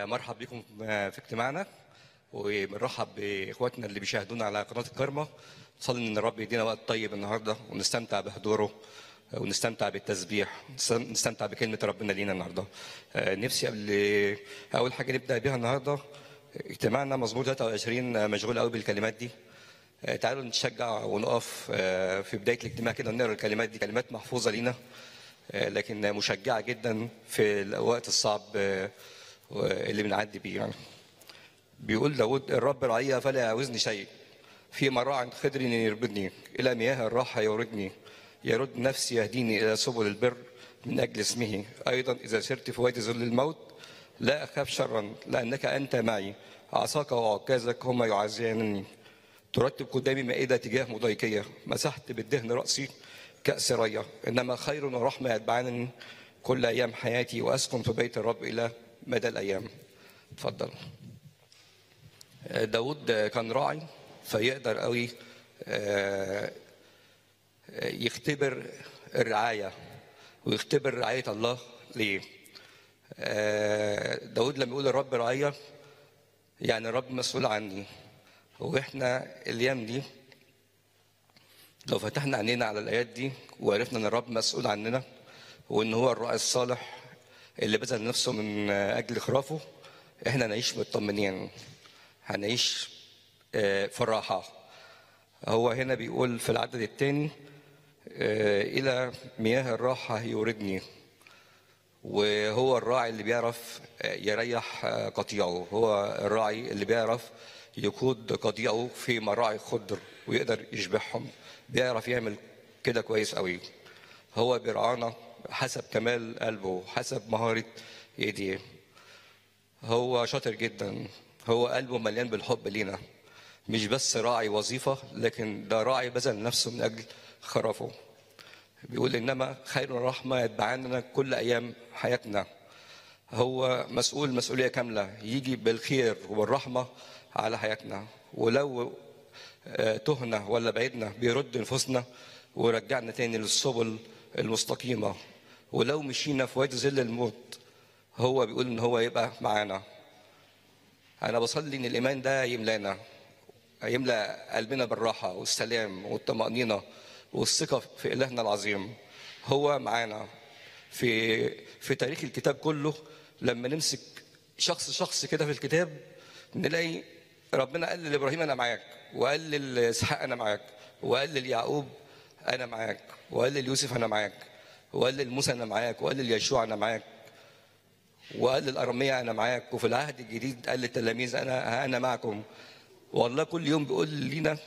مرحب بكم في اجتماعنا وبنرحب باخواتنا اللي بيشاهدونا على قناه الكرمه نصلي ان الرب يدينا وقت طيب النهارده ونستمتع بحضوره ونستمتع بالتسبيح نستمتع بكلمه ربنا لينا النهارده نفسي قبل اول حاجه نبدا بيها النهارده اجتماعنا مزمور 23 مشغول قوي بالكلمات دي تعالوا نتشجع ونقف في بدايه الاجتماع كده نقرا الكلمات دي كلمات محفوظه لينا لكن مشجعه جدا في الوقت الصعب اللي بنعدي بيه يعني بيقول داود الرب رعية فلا يعوزني شيء في مراع خضر يربدني إلى مياه الراحة يوردني يرد نفسي يهديني إلى سبل البر من أجل اسمه أيضا إذا سرت في وادي ظل الموت لا أخاف شرا لأنك أنت معي عصاك وعكازك هما يعزيانني ترتب قدامي مائدة تجاه مضايقية مسحت بالدهن رأسي كأس رية إنما خير ورحمة يتبعانني كل أيام حياتي وأسكن في بيت الرب إلى مدى الأيام اتفضل داود كان راعي فيقدر قوي يختبر الرعاية ويختبر رعاية الله ليه داود لما يقول الرب رعية يعني الرب مسؤول عني واحنا الايام دي لو فتحنا عينينا على الايات دي وعرفنا ان الرب مسؤول عننا وان هو الراعي الصالح اللي بذل نفسه من اجل خرافه احنا نعيش مطمنين هنعيش في الراحه هو هنا بيقول في العدد الثاني الى مياه الراحه يوردني وهو الراعي اللي بيعرف يريح قطيعه هو الراعي اللي بيعرف يقود قطيعه في مراعي خضر ويقدر يشبعهم بيعرف يعمل كده كويس قوي هو بيرعانا حسب كمال قلبه حسب مهارة ايديه هو شاطر جدا هو قلبه مليان بالحب لينا مش بس راعي وظيفة لكن ده راعي بذل نفسه من أجل خرافه بيقول إنما خير الرحمة يتبعاننا كل أيام حياتنا هو مسؤول مسؤولية كاملة يجي بالخير وبالرحمة على حياتنا ولو تهنا ولا بعدنا بيرد نفوسنا ورجعنا تاني للسبل المستقيمة ولو مشينا في وادي ظل الموت هو بيقول ان هو يبقى معانا انا بصلي ان الايمان ده يملانا يملا قلبنا بالراحه والسلام والطمانينه والثقه في الهنا العظيم هو معانا في في تاريخ الكتاب كله لما نمسك شخص شخص كده في الكتاب نلاقي ربنا قال لابراهيم انا معاك وقال لاسحاق انا معاك وقال ليعقوب انا معاك وقال ليوسف انا معاك وقال لموسى انا معاك وقال ليشوع انا معاك وقال للارميه انا معاك وفي العهد الجديد قال للتلاميذ انا انا معكم والله كل يوم بيقول لنا